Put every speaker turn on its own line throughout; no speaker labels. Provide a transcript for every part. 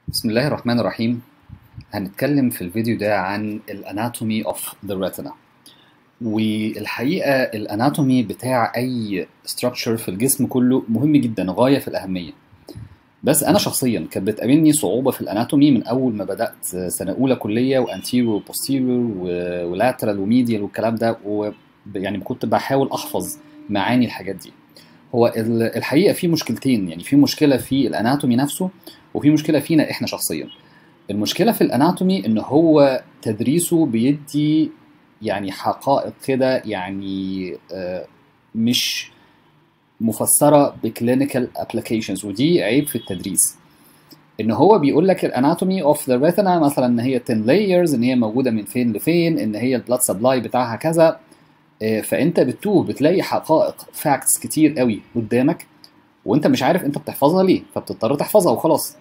بسم الله الرحمن الرحيم هنتكلم في الفيديو ده عن الاناتومي اوف ذا ريتنا والحقيقه الاناتومي بتاع اي structure في الجسم كله مهم جدا غايه في الاهميه بس انا شخصيا كانت بتقابلني صعوبه في الاناتومي من اول ما بدات سنه اولى كليه وانتيريور وبوستيريور ولاترال وميديال والكلام ده ويعني كنت بحاول احفظ معاني الحاجات دي هو الحقيقه في مشكلتين يعني في مشكله في الاناتومي نفسه وفي مشكله فينا احنا شخصيا المشكله في الاناتومي ان هو تدريسه بيدي يعني حقائق كده يعني مش مفسره بكلينيكال ابلكيشنز ودي عيب في التدريس ان هو بيقول لك الاناتومي اوف ذا ريتنا مثلا ان هي 10 لايرز ان هي موجوده من فين لفين ان هي البلاد سبلاي بتاعها كذا فانت بتتوه بتلاقي حقائق فاكتس كتير قوي قدامك وانت مش عارف انت بتحفظها ليه فبتضطر تحفظها وخلاص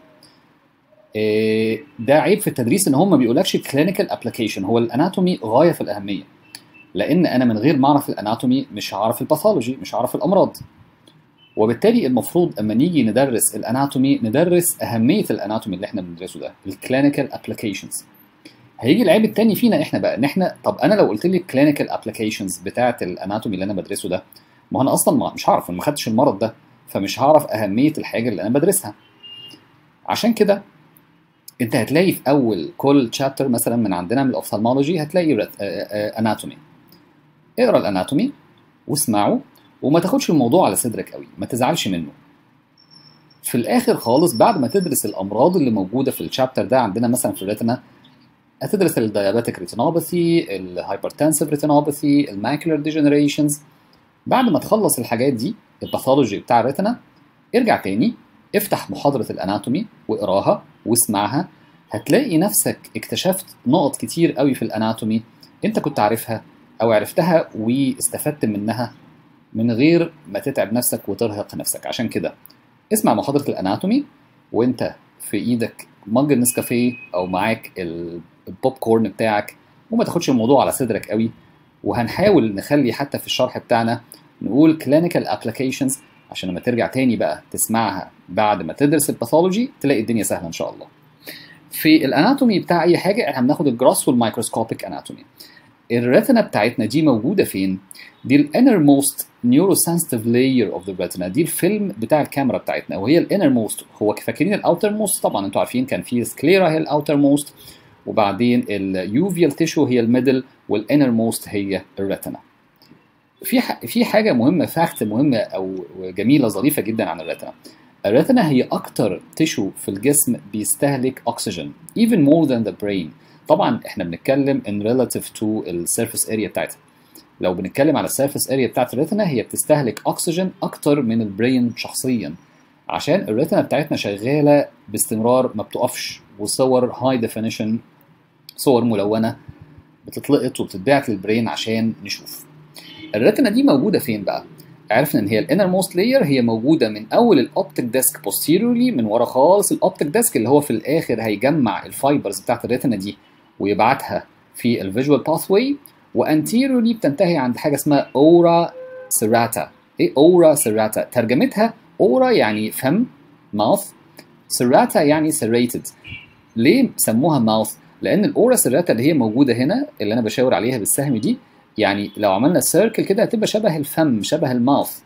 ده عيب في التدريس ان هم ما بيقولكش كلينيكال ابلكيشن هو الاناتومي غايه في الاهميه لان انا من غير ما اعرف الاناتومي مش هعرف الباثولوجي مش هعرف الامراض وبالتالي المفروض اما نيجي ندرس الاناتومي ندرس اهميه الاناتومي اللي احنا بندرسه ده الكلينيكال ابلكيشنز هيجي العيب التاني فينا احنا بقى ان احنا طب انا لو قلت لي الكلينيكال ابلكيشنز بتاعه الاناتومي اللي انا بدرسه ده ما انا اصلا مش هعرف ما خدتش المرض ده فمش هعرف اهميه الحاجه اللي انا بدرسها عشان كده انت هتلاقي في اول كل شابتر مثلا من عندنا من الاوفثالمولوجي هتلاقي اناتومي اقرا الاناتومي واسمعه وما تاخدش الموضوع على صدرك قوي ما تزعلش منه في الاخر خالص بعد ما تدرس الامراض اللي موجوده في الشابتر ده عندنا مثلا في الريتنا هتدرس الديابيتك ريتينوباثي الهايبرتنسيف ريتينوباثي الماكولار ديجنريشنز بعد ما تخلص الحاجات دي الباثولوجي بتاع الريتنا ارجع تاني افتح محاضرة الاناتومي واقراها واسمعها هتلاقي نفسك اكتشفت نقط كتير قوي في الاناتومي انت كنت عارفها او عرفتها واستفدت منها من غير ما تتعب نفسك وترهق نفسك عشان كده اسمع محاضرة الاناتومي وانت في ايدك مج النسكافيه او معاك البوب كورن بتاعك وما تاخدش الموضوع على صدرك قوي وهنحاول نخلي حتى في الشرح بتاعنا نقول clinical applications عشان لما ترجع تاني بقى تسمعها بعد ما تدرس الباثولوجي تلاقي الدنيا سهله ان شاء الله. في الاناتومي بتاع اي حاجه احنا بناخد الجراس والمايكروسكوبيك اناتومي. الريتنا بتاعتنا دي موجوده فين؟ دي الانر موست نيوروسنسيتيف لاير اوف ذا ريتنا دي الفيلم بتاع الكاميرا بتاعتنا وهي الانر موست هو فاكرين الاوتر موست طبعا انتوا عارفين كان في سكليرا هي الاوتر موست وبعدين اليوفيال تيشو هي الميدل والانر موست هي الريتنا. في في حاجه مهمه فاكت مهمه او جميله ظريفه جدا عن الريتنا الريتنا هي اكتر تيشو في الجسم بيستهلك اكسجين even more than the brain طبعا احنا بنتكلم in relative to السيرفيس اريا بتاعتها لو بنتكلم على السيرفيس اريا بتاعت الريتنا هي بتستهلك اكسجين اكتر من البرين شخصيا عشان الريتنا بتاعتنا شغاله باستمرار ما بتقفش وصور هاي ديفينيشن صور ملونه بتتلقط وبتتبعت للبرين عشان نشوف الريتنا دي موجوده فين بقى؟ عرفنا ان هي الانر موست لاير هي موجوده من اول الاوبتيك ديسك بوستيريورلي من ورا خالص الاوبتيك ديسك اللي هو في الاخر هيجمع الفايبرز بتاعت الريتنا دي ويبعتها في الفيجوال باثواي وانتيريورلي بتنتهي عند حاجه اسمها اورا سيراتا ايه اورا سيراتا ترجمتها اورا يعني فم ماوث سيراتا يعني سيريتد ليه سموها ماوث لان الاورا سيراتا اللي هي موجوده هنا اللي انا بشاور عليها بالسهم دي يعني لو عملنا سيركل كده هتبقى شبه الفم شبه الماوث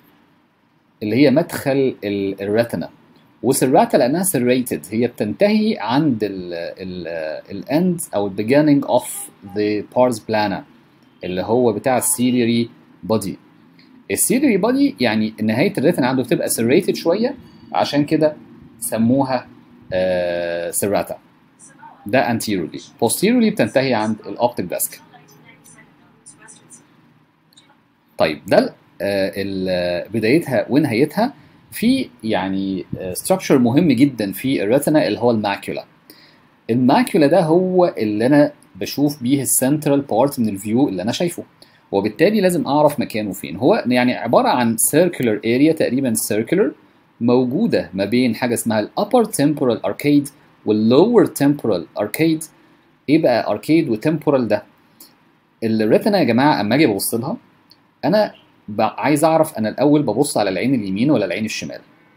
اللي هي مدخل الريتنا وسراتا لانها سريتد هي بتنتهي عند الاند او البيجيننج اوف ذا بارز بلانا اللي هو بتاع السيليري بودي السيليري بودي يعني نهايه الريتنا عنده بتبقى سريتد شويه عشان كده سموها آه سراتا ده anteriorly posteriorly بتنتهي عند الاوبتيك ديسك طيب ده بدايتها ونهايتها في يعني ستراكشر مهم جدا في الريتنا اللي هو الماكيولا الماكيولا ده هو اللي انا بشوف بيه السنترال بارت من الفيو اللي انا شايفه وبالتالي لازم اعرف مكانه فين هو يعني عباره عن سيركلر اريا تقريبا سيركلر موجوده ما بين حاجه اسمها الابر تمبورال اركيد واللور تمبورال اركيد ايه بقى اركيد وتمبورال ده الريتنا يا جماعه اما اجي ابص لها انا عايز اعرف انا الاول ببص على العين اليمين ولا العين الشمال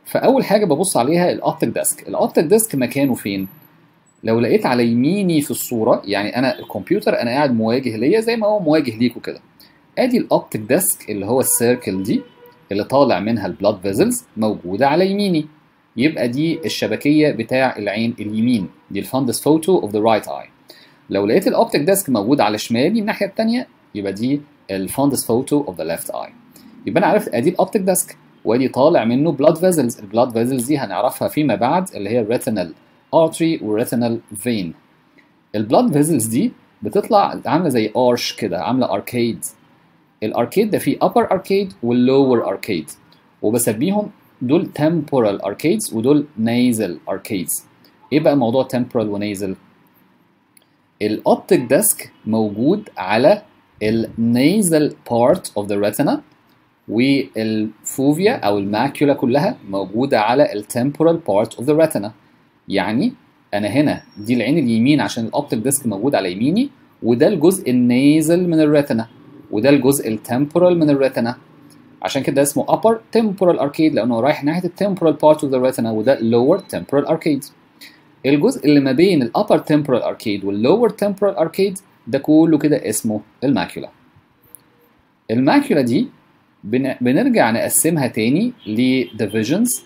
فاول حاجه ببص عليها الاوبتيك ديسك الاوبتيك ديسك مكانه فين لو لقيت على يميني في الصوره يعني انا الكمبيوتر انا قاعد مواجه ليا زي ما هو مواجه ليكوا كده ادي الاوبتيك ديسك اللي هو السيركل دي اللي طالع منها البلاد فيزلز موجوده على يميني يبقى دي الشبكيه بتاع العين اليمين دي الفاندس فوتو اوف ذا رايت اي لو لقيت الاوبتيك ديسك موجود على شمالي الناحيه الثانيه يبقى دي الفاندس فوتو اوف ذا ليفت اي يبقى انا عرفت ادي الاوبتيك ديسك وادي طالع منه بلاد فيزلز البلاد فيزلز دي هنعرفها فيما بعد اللي هي الريتينال ارتري والريتينال فين البلاد فيزلز دي بتطلع عامله زي ارش كده عامله اركيد الاركيد ده فيه upper arcade والlower arcade وبسميهم دول temporal arcades ودول nasal arcades ايه بقى موضوع temporal ونازل الاوبتيك ديسك موجود على النازل part of the retina والفوفيا او الماكيولا كلها موجوده على التمبورال part of the retina يعني انا هنا دي العين اليمين عشان الاوبتيك ديسك موجود على يميني وده الجزء النازل من الريتنا وده الجزء التمبورال من الريتنا عشان كده اسمه upper temporal arcade لانه رايح ناحيه التمبورال part of the retina وده lower temporal arcade الجزء اللي ما بين الابر temporal arcade والlower temporal arcade ده كله كده اسمه الماكيولا الماكيولا دي بن- بنرجع نقسمها تاني لديفيجنز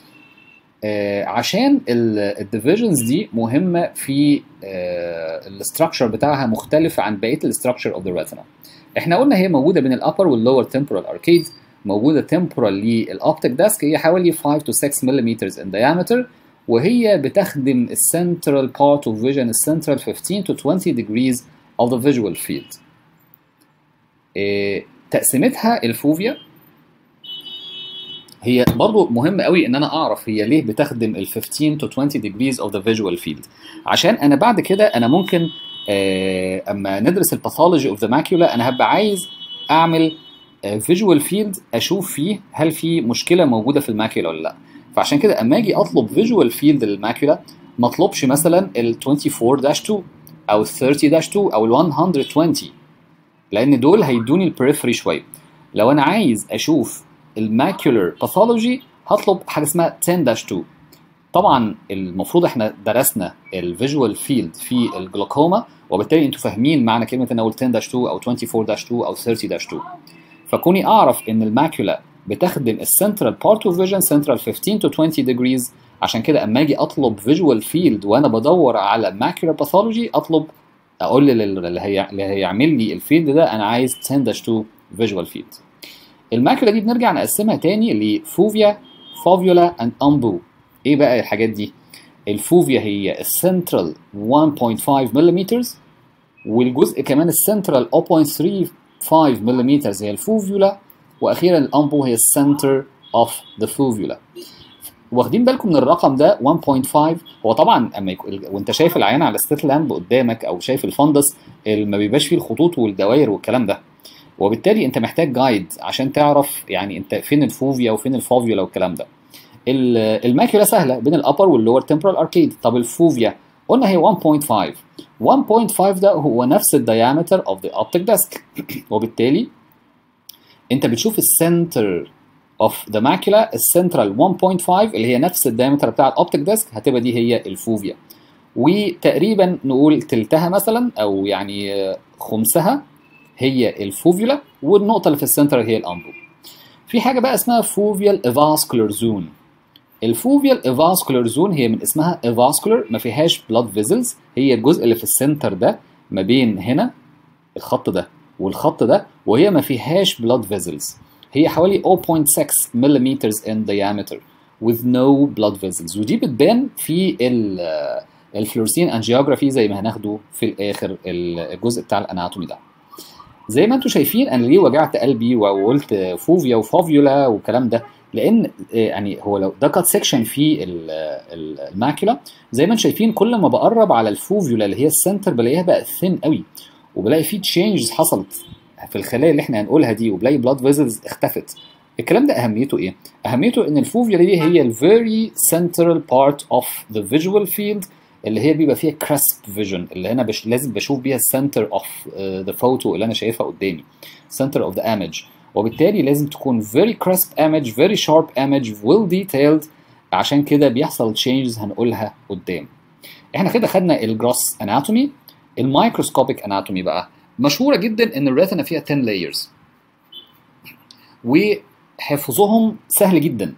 عشان الديفيجنز دي مهمه في الاستراكشر بتاعها مختلف عن بقيه الاستراكشر اوف ذا ريتنا احنا قلنا هي موجوده بين الابر واللور temporal arcade موجوده temporal للاوبتيك ديسك هي حوالي 5 to 6 ملم in diameter وهي بتخدم السنترال part of vision السنترال 15 to 20 degrees of the visual field إيه، تقسيمتها الفوفيا هي برضو مهم قوي ان انا اعرف هي ليه بتخدم ال 15 to 20 degrees of the visual field عشان انا بعد كده انا ممكن آه، اما ندرس الباثولوجي اوف ذا ماكيولا انا هبقى عايز اعمل فيجوال فيلد اشوف فيه هل في مشكله موجوده في الماكيولا ولا لا فعشان كده اما اجي اطلب فيجوال فيلد للماكيولا ما اطلبش مثلا ال 24-2 او ال 30-2 او ال 120 لان دول هيدوني البريفري شويه لو انا عايز اشوف الماكيولر باثولوجي هطلب حاجه اسمها 10-2 طبعا المفروض احنا درسنا الفيجوال فيلد في الجلوكوما وبالتالي انتوا فاهمين معنى كلمه ان اقول 10-2 او 24-2 او 30-2 فكوني اعرف ان الماكيولا بتخدم السنترال بارت اوف فيجن سنترال 15 to 20 degrees عشان كده اما اجي اطلب فيجوال فيلد وانا بدور على ماكيولار باثولوجي اطلب اقول لل- اللي هي اللي هيعمل لي الفيلد ده انا عايز 10-2 فيجوال فيلد الماكيولا دي بنرجع نقسمها تاني لفوفيا فوفيولا اند امبو ايه بقى الحاجات دي الفوفيا هي السنترال 1.5 ملم والجزء كمان السنترال 0.35 ملم هي الفوفيولا واخيرا الامبو هي السنتر اوف ذا فوفيولا واخدين بالكم من الرقم ده 1.5 هو طبعا اما يكون وانت شايف العيان على ستيت لامب قدامك او شايف الفندس اللي ما بيبقاش فيه الخطوط والدوائر والكلام ده وبالتالي انت محتاج جايد عشان تعرف يعني انت فين الفوفيا وفين الفوفيولا والكلام ده ال- الماكيولا سهله بين الابر واللور تمبرال اركيد طب الفوفيا قلنا هي 1.5 1.5 ده هو نفس الديامتر اوف ذا اوبتيك ديسك وبالتالي انت بتشوف السنتر اوف ذا ماكيولا السنترال 1.5 اللي هي نفس الدايمتر بتاع الاوبتيك ديسك هتبقى دي هي الفوفيا وتقريبا نقول تلتها مثلا او يعني آه، خمسها هي الفوفيولا والنقطه اللي في السنتر هي الامبو في حاجه بقى اسمها فوفيال افاسكولار زون الفوفيال افاسكولار زون هي من اسمها افاسكولار ما فيهاش بلاد فيزلز هي الجزء اللي في السنتر ده ما بين هنا الخط ده والخط ده وهي ما فيهاش بلاد فيزلز هي حوالي 0.6 ملم in diameter with no blood vessels ودي بتبان في ال الفلورسين انجيوجرافي زي ما هناخده في الاخر الجزء بتاع الاناتومي ده زي ما انتم شايفين انا ليه وجعت قلبي وقلت فوفيا وفوفيولا والكلام ده لان يعني هو لو ده كات سيكشن في ال- ال- الماكيولا زي ما انتم شايفين كل ما بقرب على الفوفيولا اللي هي السنتر بلاقيها بقى ثين قوي وبلاقي في تشينجز حصلت في الخلايا اللي احنا هنقولها دي وبلاقي بلاد فيزلز اختفت الكلام ده اهميته ايه اهميته ان الفوفيولا دي هي الفيري سنترال بارت اوف ذا فيجوال فيلد اللي هي بيبقى فيها كريسب فيجن اللي انا بش لازم بشوف بيها السنتر اوف ذا فوتو اللي انا شايفها قدامي سنتر اوف ذا ايمج وبالتالي لازم تكون very crisp image very sharp image well detailed عشان كده بيحصل changes هنقولها قدام احنا كده خدنا الجروس اناتومي الميكروسكوبيك اناتومي بقى مشهوره جدا ان الريتنا فيها 10 layers وحفظهم سهل جدا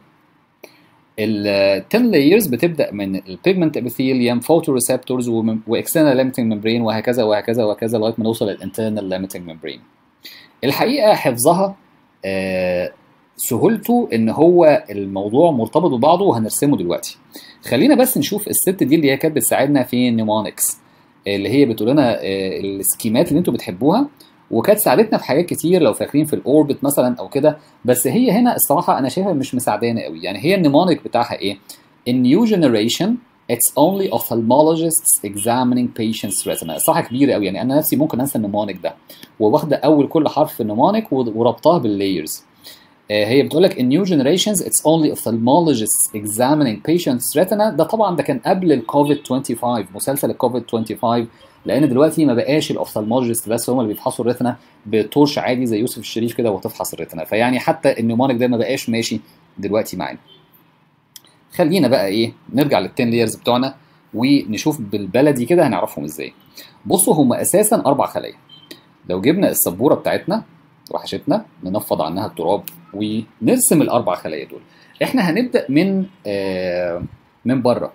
ال 10 layers بتبدا من البيجمنت ابيثيليوم photoreceptors واكسترنال ليميتنج ممبرين وهكذا وهكذا وهكذا لغايه ما نوصل للانترنال ليميتنج ممبرين الحقيقه حفظها آه سهولته ان هو الموضوع مرتبط ببعضه وهنرسمه دلوقتي خلينا بس نشوف الست دي اللي هي كانت بتساعدنا في النيمونكس اللي هي بتقول لنا السكيمات اللي انتوا بتحبوها وكانت ساعدتنا في حاجات كتير لو فاكرين في الاوربت مثلا او كده بس هي هنا الصراحه انا شايفها مش مساعدانا قوي يعني هي النيمونيك بتاعها ايه In new generation it's only ophthalmologists examining patients retina صح كبيره قوي يعني انا نفسي ممكن انسى النيمونيك ده وواخده اول كل حرف في النيمونيك وربطها باللايرز هي بتقول لك in new generations it's only ophthalmologists examining patients retina ده طبعا ده كان قبل الكوفيد 25 مسلسل الكوفيد 25 لان دلوقتي ما بقاش الاوفثالمولوجيست بس هم اللي بيفحصوا الريتنا بتورش عادي زي يوسف الشريف كده وتفحص الريتنا فيعني حتى النيومونيك ده ما بقاش ماشي دلوقتي معانا خلينا بقى ايه نرجع للتين لايرز بتوعنا ونشوف بالبلدي كده هنعرفهم ازاي بصوا هم اساسا اربع خلايا لو جبنا السبوره بتاعتنا وحشتنا ننفض عنها التراب ونرسم الاربع خلايا دول احنا هنبدا من آه من بره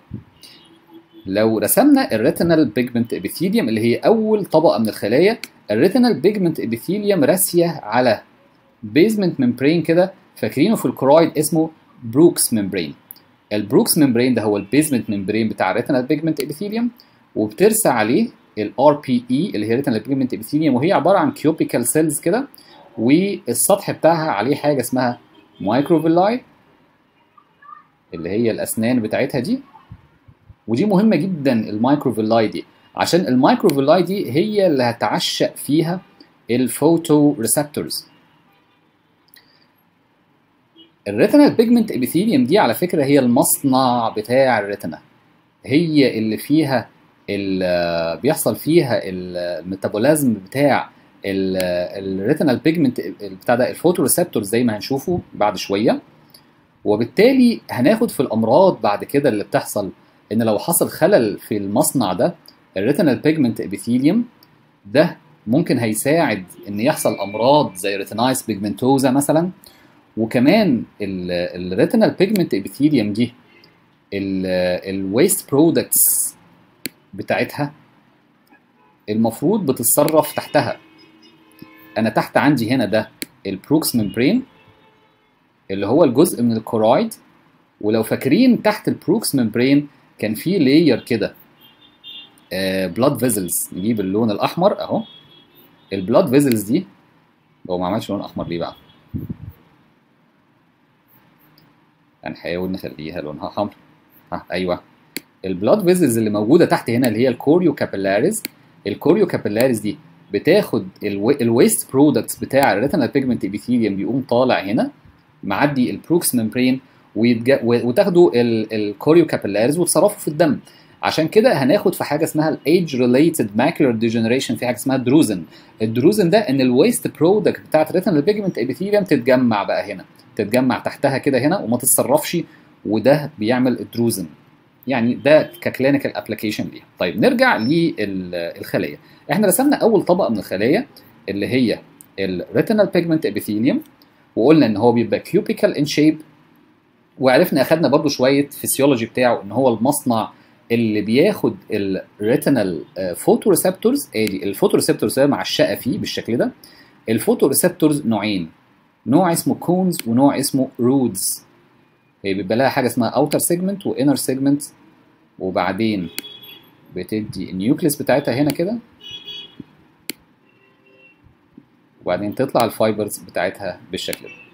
لو رسمنا الريتينال بيجمنت ابيثيليوم اللي هي اول طبقه من الخلايا الريتينال بيجمنت ابيثيليوم راسيه على بيزمنت ممبرين كده فاكرينه في الكرويد اسمه بروكس ممبرين البروكس ممبرين ده هو البيزمنت ممبرين بتاع الريتينال بيجمنت ابيثيليوم وبترسى عليه الار بي اي اللي هي ريتينال بيجمنت ابيثيليوم وهي عباره عن كيوبيكال سيلز كده والسطح بتاعها عليه حاجه اسمها مايكروفيلاي اللي هي الاسنان بتاعتها دي ودي مهمه جدا المايكروفيلاي دي عشان المايكروفيلاي دي هي اللي هتعشق فيها الفوتو ريسبتورز الريتينال بيجمنت ابيثيليوم دي على فكره هي المصنع بتاع الريتنا هي اللي فيها اللي بيحصل فيها الميتابوليزم بتاع الريتينال بيجمنت بتاع ده الفوتو ريسبتورز زي ما هنشوفه بعد شويه وبالتالي هناخد في الامراض بعد كده اللي بتحصل ان لو حصل خلل في المصنع ده الريتينال بيجمنت ابيثيليوم ده ممكن هيساعد ان يحصل امراض زي ريتينايس بيجمنتوزا مثلا وكمان الريتينال بيجمنت ابيثيليوم دي الويست برودكتس بتاعتها المفروض بتتصرف تحتها انا تحت عندي هنا ده البروكس ممبرين اللي هو الجزء من الكورويد ولو فاكرين تحت البروكس ممبرين كان في لاير كده بلاد فيزلز نجيب اللون الاحمر اهو البلاد فيزلز دي هو ما عملش لون احمر ليه بقى هنحاول نخليها لونها حمر ها ايوه البلاد فيزلز اللي موجوده تحت هنا اللي هي الكوريو كابيلاريز الكوريو كابيلاريز دي بتاخد الويست برودكتس بتاع الريتينال بيجمنت ابيثيليوم بيقوم طالع هنا معدي البروكس ممبرين وتاخدوا الكوريو كابيلاريز وتصرفوا في الدم عشان كده هناخد في حاجه اسمها الايدج ريليتد ماكيولار ديجنريشن في حاجه اسمها دروزن الدروزن ده ان الويست برودكت بتاعت الريتينال بيجمنت ابيثيليوم تتجمع بقى هنا تتجمع تحتها كده هنا وما تتصرفش وده بيعمل الدروزن يعني ده ككلينيكال ابلكيشن ليها طيب نرجع للخلايا احنا رسمنا اول طبقه من الخلايا اللي هي الريتينال بيجمنت ابيثيليوم وقلنا ان هو بيبقى كيوبيكال ان شيب وعرفنا اخدنا برضو شويه فيسيولوجي بتاعه ان هو المصنع اللي بياخد الريتينال فوتو ريسبتورز ادي الفوتو ريسبتورز معشقه فيه بالشكل ده الفوتو ريسبتورز نوعين نوع اسمه كونز ونوع اسمه رودز هي بيبقى لها حاجه اسمها اوتر سيجمنت وانر سيجمنت وبعدين بتدي النيوكليس بتاعتها هنا كده وبعدين تطلع الفايبرز بتاعتها بالشكل ده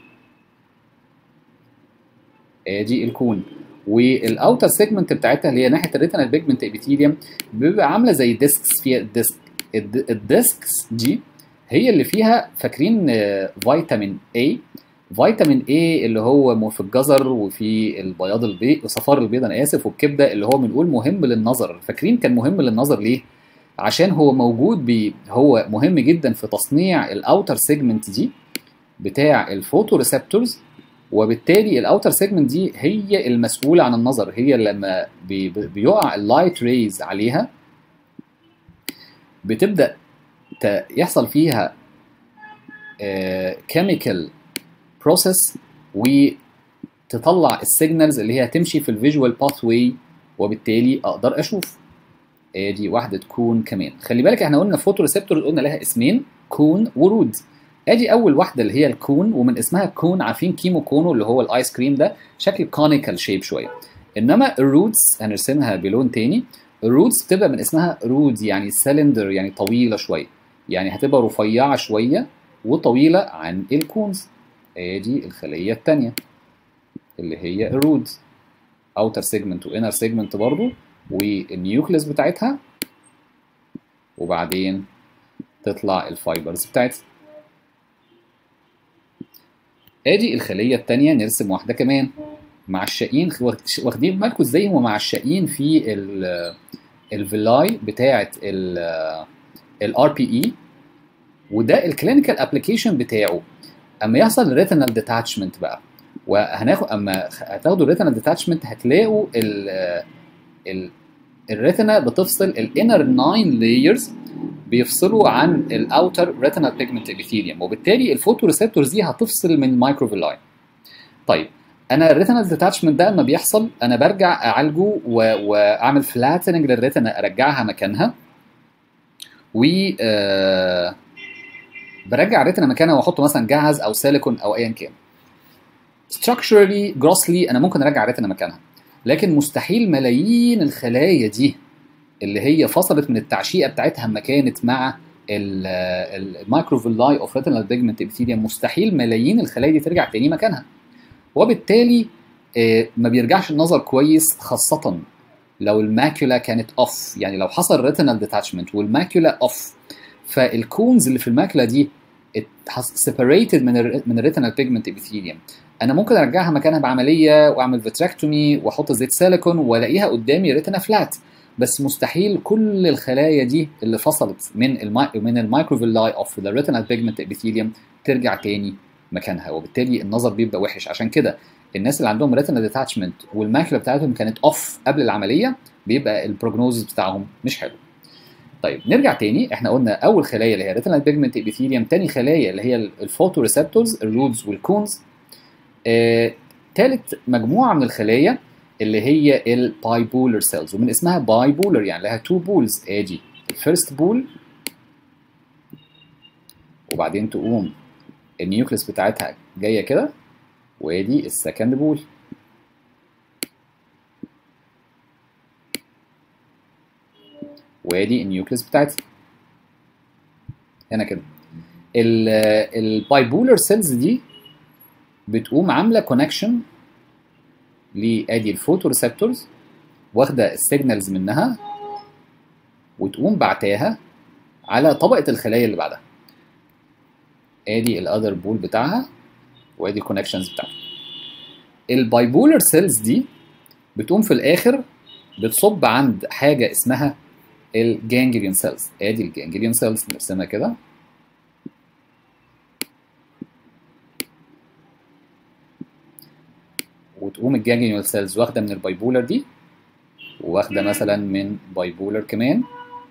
ادي الكون والاوتر سيجمنت بتاعتها اللي هي ناحيه الريتينال بيجمنت ابيثيليوم بيبقى عامله زي ديسكس فيها الديسك الديسكس دي هي اللي فيها فاكرين فيتامين A فيتامين A اللي هو في الجزر وفي البياض البيض صفار البيض انا اسف والكبده اللي هو بنقول مهم للنظر فاكرين كان مهم للنظر ليه عشان هو موجود بي هو مهم جدا في تصنيع الاوتر سيجمنت دي بتاع الفوتو ريسبتورز وبالتالي الاوتر سيجمنت دي هي المسؤوله عن النظر هي لما بي بي- بيقع اللايت ريز عليها بتبدا ت- يحصل فيها كيميكال بروسيس وتطلع السيجنالز اللي هي هتمشي في الفيجوال باث واي وبالتالي اقدر اشوف ادي واحده كون كمان خلي بالك احنا قلنا فوتو ريسبتور قلنا لها اسمين كون ورود ادي اول واحده اللي هي الكون ومن اسمها كون عارفين كيمو كونو اللي هو الايس كريم ده شكل كونيكال شيب شويه انما الروتس هنرسمها بلون تاني الروتس بتبقى من اسمها رود يعني سلندر يعني طويله شويه يعني هتبقى رفيعه شويه وطويله عن الكونز ادي الخليه الثانيه اللي هي الرود اوتر سيجمنت وانر سيجمنت برضو والنيوكليس بتاعتها وبعدين تطلع الفايبرز بتاعتها ادي الخليه الثانيه نرسم واحده كمان معشقين واخدين بالكم ازاي هم معشقين في ال الفيلاي بتاعه الار بي اي وده الكلينيكال ابلكيشن بتاعه اما يحصل ريتينال ديتاتشمنت بقى وهناخد اما هتاخدوا الريتينال ديتاتشمنت هتلاقوا ال ال الريتنا بتفصل الانر 9 لايرز بيفصلوا عن الاوتر ريتينال بيجمنت ابيثيليوم وبالتالي الفوتو ريسبتورز دي هتفصل من المايكروفيلاي طيب انا الريتينال ديتاتشمنت ده لما بيحصل انا برجع اعالجه و... واعمل فلاتننج للريتنا ارجعها مكانها و آه... برجع الريتنا مكانها واحط مثلا جهاز او سيليكون او ايا كان structurally grossly انا ممكن ارجع الريتنا مكانها لكن مستحيل ملايين الخلايا دي اللي هي فصلت من التعشيقه بتاعتها لما كانت مع المايكروفيلاي اوف ريتينال بيجمنت ابيثيليوم مستحيل ملايين الخلايا دي ترجع تاني مكانها وبالتالي ما بيرجعش النظر كويس خاصه لو الماكيولا كانت اوف يعني لو حصل ريتينال ديتاتشمنت والماكيولا اوف فالكونز اللي في الماكيولا دي سيبريتد من ال من الريتينال بيجمنت ابيثيليوم انا ممكن ارجعها مكانها بعمليه واعمل فيتراكتومي واحط زيت سيليكون والاقيها قدامي ريتنا فلات بس مستحيل كل الخلايا دي اللي فصلت من الماي من المايكروفيلاي اوف ذا ريتينال بيجمنت ابيثيليوم ترجع تاني مكانها وبالتالي النظر بيبقى وحش عشان كده الناس اللي عندهم ريتينال ديتاتشمنت والماكيولا بتاعتهم كانت اوف قبل العمليه بيبقى البروجنوزز بتاعهم مش حلو طيب نرجع تاني احنا قلنا اول خلايا اللي هي ريتينال بيجمنت ابيثيليوم تاني خلايا اللي هي الفوتو ريسبتورز الرودز والكونز آه، تالت مجموعه من الخلايا اللي هي البايبولر سيلز ومن اسمها بايبولر يعني لها تو بولز ادي الفيرست بول وبعدين تقوم النيوكليس بتاعتها جايه كده وادي السكند بول وادي النيوكليس بتاعتها هنا كده البايبولر سيلز دي بتقوم عامله كونكشن لادي الفوتو ريسبتورز واخده السيجنالز منها وتقوم بعتاها على طبقه الخلايا اللي بعدها ادي الاذر بول بتاعها وادي الكونكشنز بتاعتها البايبولر سيلز دي بتقوم في الاخر بتصب عند حاجه اسمها الجانجليون سيلز ادي الجانجليون سيلز نرسمها كده وتقوم الجانجليون سيلز واخده من البايبولر دي واخده مثلا من بايبولر كمان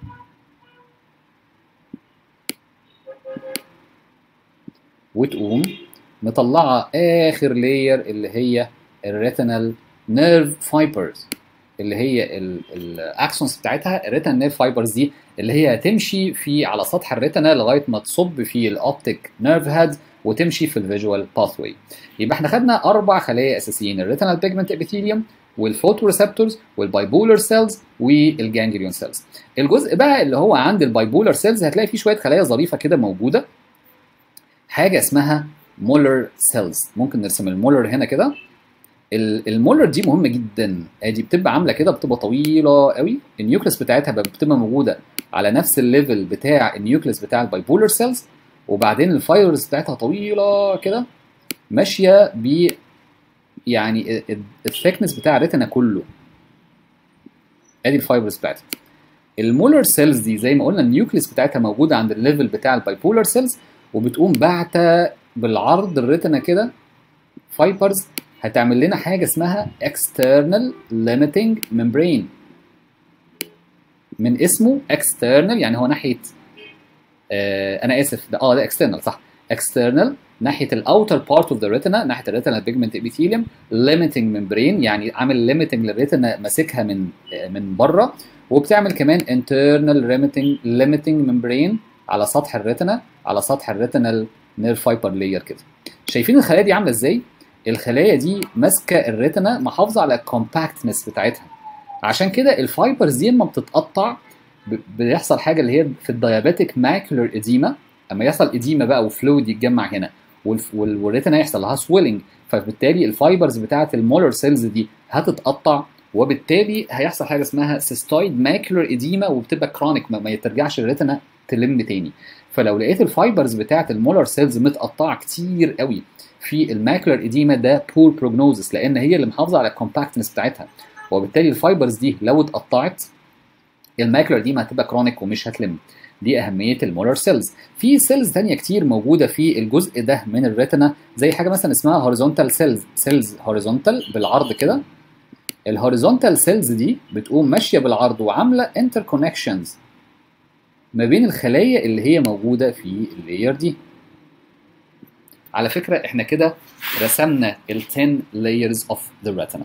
وتقوم مطلعه اخر لاير اللي هي الريتينال نيرف فايبرز اللي هي الاكسونز بتاعتها الريتينال نيرف فايبرز دي اللي هي هتمشي في على سطح الريتنا لغايه ما تصب في الاوبتيك نيرف هيد وتمشي في الفيجوال باثوي يبقى احنا خدنا اربع خلايا اساسيين الريتينال بيجمنت ابيثيليوم والفوتو ريسبتورز والبايبولر سيلز والجانجليون سيلز الجزء بقى اللي هو عند البايبولر سيلز هتلاقي فيه شويه خلايا ظريفه كده موجوده حاجه اسمها مولر سيلز ممكن نرسم المولر هنا كده المولر دي مهمه جدا ادي بتبقى عامله كده بتبقى طويله قوي النيوكليس بتاعتها بتبقى موجوده على نفس الليفل بتاع النيوكليس بتاع البايبولر سيلز وبعدين الفايبرز بتاعتها طويله كده ماشيه ب يعني الثيكنس بتاع الريتنا كله ادي الفايبرز بتاعتها المولر سيلز دي زي ما قلنا النيوكليس بتاعتها موجوده عند الليفل بتاع البايبولر سيلز وبتقوم باعته بالعرض الريتنا كده فايبرز هتعمل لنا حاجه اسمها external limiting membrane من اسمه external يعني هو ناحيه آه انا اسف ده اه ده external صح external ناحيه الاوتر بارت اوف ذا ريتنا ناحيه الريتنا بيجمنت ابيثيليوم limiting membrane يعني عامل limiting للريتنا ماسكها من آه من بره وبتعمل كمان internal limiting limiting membrane على سطح الريتنا على سطح الريتنال نيرف فايبر لاير كده شايفين الخلايا دي عامله ازاي الخلايا دي ماسكه الريتنا محافظه على الكومباكتنس بتاعتها عشان كده الفايبرز دي لما بتتقطع بيحصل حاجه اللي هي في الديابيتك ماكولر اديما اما يحصل اديما بقى وفلويد يتجمع هنا والريتنا يحصل لها سويلنج فبالتالي الفايبرز بتاعه المولر سيلز دي هتتقطع وبالتالي هيحصل حاجه اسمها سيستويد ماكولر اديما وبتبقى كرونيك ما, ما ترجعش الريتنا تلم تاني فلو لقيت الفايبرز بتاعه المولر سيلز متقطعه كتير قوي في الماكولر اديما ده بور بروجنوزس لان هي اللي محافظه على الكومباكتنس بتاعتها وبالتالي الفايبرز دي لو اتقطعت الماكولر اديما هتبقى كرونيك ومش هتلم دي اهميه المولر سيلز في سيلز ثانيه كتير موجوده في الجزء ده من الريتنا زي حاجه مثلا اسمها هوريزونتال سيلز سيلز هوريزونتال بالعرض كده الهوريزونتال سيلز دي بتقوم ماشيه بالعرض وعامله انتر كونكشنز ما بين الخلايا اللي هي موجوده في اللاير دي على فكره احنا كده رسمنا ال 10 layers of the retina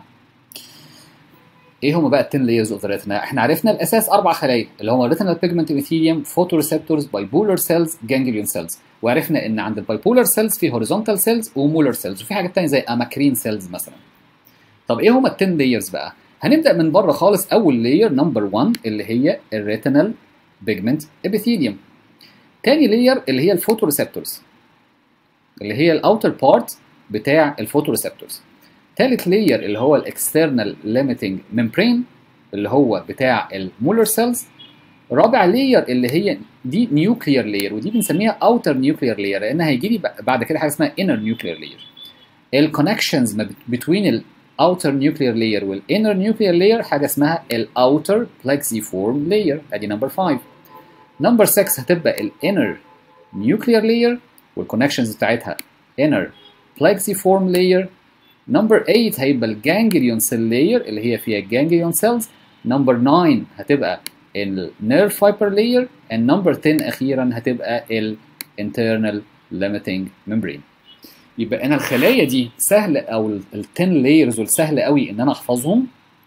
ايه هم بقى ال 10 layers of the retina احنا عرفنا الاساس اربع خلايا اللي هم retinal pigment epithelium photoreceptors bipolar cells ganglion cells وعرفنا ان عند البايبولار سيلز في horizontal cells ومولر سيلز وفي حاجات تانية زي اماكرين سيلز مثلا طب ايه هم ال 10 layers بقى هنبدا من بره خالص اول لاير نمبر 1 اللي هي الريتينال بيجمنت ابيثيليوم تاني لاير اللي هي الفوتوريسبتورز اللي هي الاوتر بارت بتاع الفوتوريسبتورز تالت لاير اللي هو الاكسترنال ليميتنج ممبرين اللي هو بتاع المولر سيلز رابع لاير اللي هي دي نيوكليير لاير ودي بنسميها اوتر نيوكليير لاير لان هيجي لي بعد كده حاجه اسمها انر نيوكليير لاير الكونكشنز بين الاوتر نيوكليير لاير والانر نيوكليير لاير حاجه اسمها الاوتر بلكسيفورم لاير ادي نمبر 5 نمبر 6 هتبقى الانر نيوكليير لاير والكونكشنز بتاعتها inner plexiform layer نمبر 8 هيبقى الجانجليون سيل لاير اللي هي فيها الجانجليون سيلز نمبر 9 هتبقى النيرف فايبر لاير and نمبر 10 اخيرا هتبقى ال internal limiting membrane يبقى انا الخلايا دي سهل او ال 10 لايرز والسهل قوي ان انا احفظهم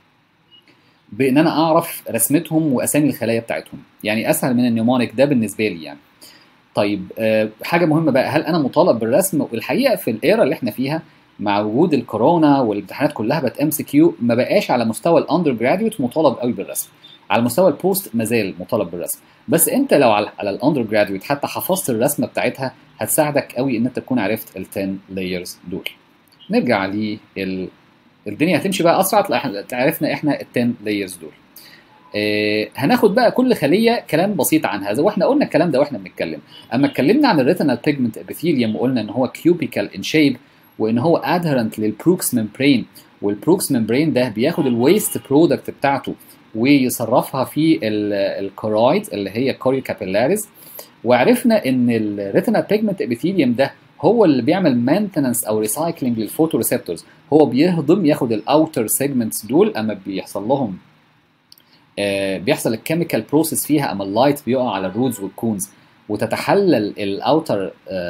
بان انا اعرف رسمتهم واسامي الخلايا بتاعتهم يعني اسهل من النيومونيك ده بالنسبه لي يعني طيب أه حاجه مهمه بقى هل انا مطالب بالرسم والحقيقه في الايرا اللي احنا فيها مع وجود الكورونا والامتحانات كلها بقت ام سي كيو ما بقاش على مستوى الاندر جراديوت مطالب قوي بالرسم على مستوى البوست مازال مطالب بالرسم بس انت لو على, على الاندر جراديوت حتى حفظت الرسمه بتاعتها هتساعدك قوي ان انت تكون عرفت ال 10 لايرز دول نرجع لل الدنيا هتمشي بقى اسرع عرفنا احنا ال 10 لايرز دول آه هناخد بقى كل خليه كلام بسيط عنها زي واحنا قلنا الكلام ده واحنا بنتكلم اما اتكلمنا عن الريتينال بيجمنت ابيثيليوم وقلنا ان هو كيوبيكال ان شيب وان هو ادهرنت للبروكس ممبرين والبروكس ممبرين ده بياخد الويست برودكت بتاعته ويصرفها في الكورويد اللي هي كوريو كابيلاريز وعرفنا ان الريتينال بيجمنت ابيثيليوم ده هو اللي بيعمل مينتننس او ريسايكلينج للفوتوريسبتورز هو بيهضم ياخد الاوتر سيجمنتس دول اما بيحصل لهم آه بيحصل الكيميكال بروسيس فيها اما اللايت بيقع على الرودز والكونز وتتحلل الاوتر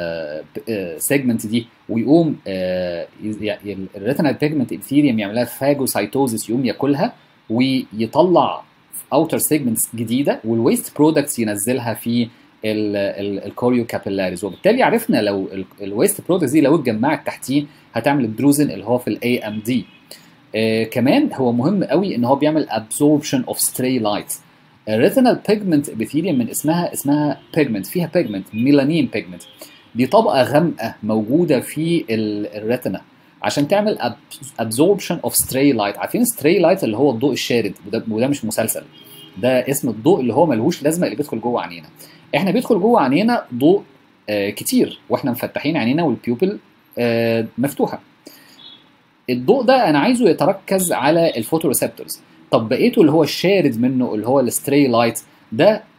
سيجمنت دي ويقوم الريتينال بيجمنت ابيثيليوم يعمل لها فاجوسايتوزيس يقوم ياكلها ويطلع اوتر سيجمنتس جديده والويست برودكتس ينزلها في الكوريو كابيلاريز وبالتالي عرفنا لو الويست برودكتس دي لو اتجمعت تحتيه هتعمل الدروزن اللي هو في الاي ام دي كمان هو مهم قوي ان هو بيعمل absorption of stray light الريتينال بيجمنت ابيثيليوم من اسمها اسمها بيجمنت فيها بيجمنت ميلانين بيجمنت دي طبقه غامقه موجوده في الريتنا عشان تعمل absorption of stray light عارفين stray light اللي هو الضوء الشارد وده, وده مش مسلسل ده اسم الضوء اللي هو ملهوش لازمه اللي بيدخل جوه عينينا احنا بيدخل جوه عينينا ضوء آه كتير واحنا مفتحين عينينا والبيوبل آه مفتوحه الضوء ده انا عايزه يتركز على الفوتوريسبتورز طب بقيته اللي هو الشارد منه اللي هو الستري لايت ده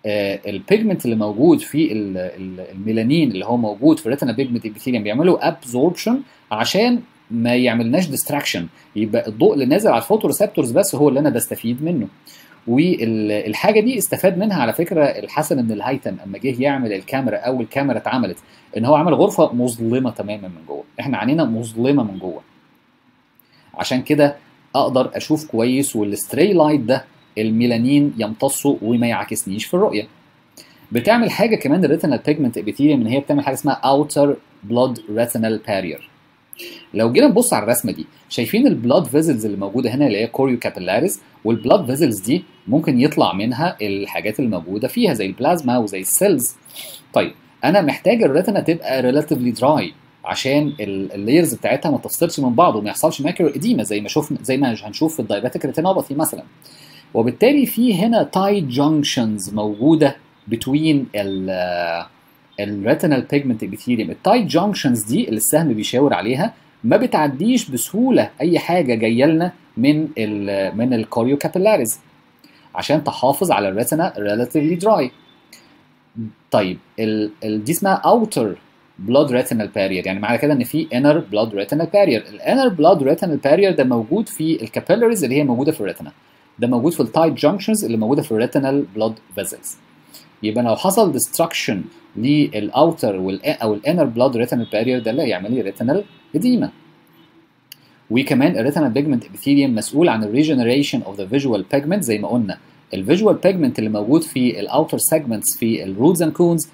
البيجمنت اللي موجود في ال- ال- الميلانين اللي هو موجود في الريتنا بيجمنت ابيثيليوم بيعملوا ابزوربشن عشان ما يعملناش ديستراكشن يبقى الضوء اللي نازل على الفوتوريسبتورز بس هو اللي انا بستفيد منه والحاجه دي استفاد منها على فكره الحسن بن الهيثم اما جه يعمل الكاميرا اول كاميرا اتعملت ان هو عمل غرفه مظلمه تماما من جوه احنا عينينا مظلمه من جوه عشان كده اقدر اشوف كويس والستري لايت ده الميلانين يمتصه وما يعكسنيش في الرؤيه بتعمل حاجه كمان الريتينال بيجمنت ابيثيليوم ان هي بتعمل حاجه اسمها اوتر بلود ريتينال بارير لو جينا نبص على الرسمه دي شايفين البلاد فيزلز اللي موجوده هنا اللي هي كوريو كابيلاريز والبلاد فيزلز دي ممكن يطلع منها الحاجات اللي موجوده فيها زي البلازما وزي السيلز طيب انا محتاج الريتنا تبقى ريلاتيفلي دراي عشان اللايرز بتاعتها ما تفصلش من بعض وما يحصلش ماكرو اديما زي ما شفنا زي ما هنشوف في الدايباتيك ريتينوباثي مثلا وبالتالي في هنا تايت جانكشنز موجوده بتوين ال الريتينال بيجمنت ابيثيليوم التايت جانكشنز دي اللي السهم بيشاور عليها ما بتعديش بسهوله اي حاجه جايه لنا من ال من الكوريو كابيلاريز عشان تحافظ على الريتنا ريلاتيفلي دراي طيب ال ال دي اسمها اوتر بلود ريتينال بارير يعني معنى كده ان في انر بلود ريتينال بارير الانر بلود ريتينال بارير ده موجود في الكابيلاريز اللي هي موجوده في الريتنا ده موجود في التايت جانكشنز اللي موجوده في الريتينال بلود فيزلز يبقى لو حصل ديستراكشن للاوتر او الانر بلود ريتينال بارير ده اللي هيعمل لي ريتينال اديما وكمان الريتينال بيجمنت ابيثيليوم مسؤول عن الريجنريشن اوف ذا فيجوال بيجمنت زي ما قلنا الفيجوال بيجمنت اللي موجود في الاوتر سيجمنتس في الرودز اند كونز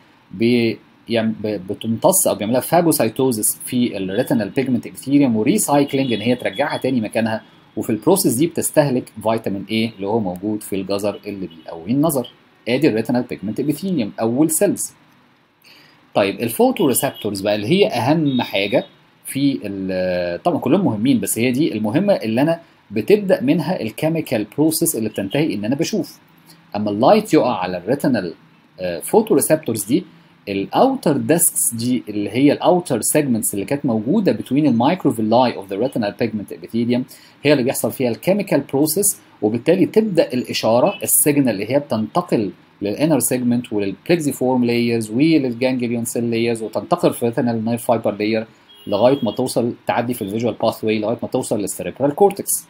بتمتص او بيعملها فاجوسايتوزس في الريتينال بيجمنت ابيثيليوم وريسايكلينج ان هي ترجعها تاني مكانها وفي البروسيس دي بتستهلك فيتامين اي اللي هو موجود في الجزر اللي بيقوي النظر ادي الريتينال بيجمنت ابيثيليوم اول سيلز طيب الفوتو ريسبتورز بقى اللي هي اهم حاجه في طبعا كلهم مهمين بس هي دي المهمه اللي انا بتبدا منها الكيميكال بروسيس اللي بتنتهي ان انا بشوف اما اللايت يقع على الريتينال فوتو ريسبتورز دي الاوتر ديسكس دي اللي هي الاوتر سيجمنتس اللي كانت موجوده بتوين المايكروفيلاي اوف ذا ريتينال بيجمنت ابيثيليوم هي اللي بيحصل فيها الكيميكال بروسيس وبالتالي تبدا الاشاره السيجنال اللي هي بتنتقل للانر سيجمنت وللبلكزي فورم لايرز وللجانجليون سيل لايرز وتنتقل في الريتينال نير فايبر لاير لغايه ما توصل تعدي في الفيجوال باث واي لغايه ما توصل للسيريبرال كورتكس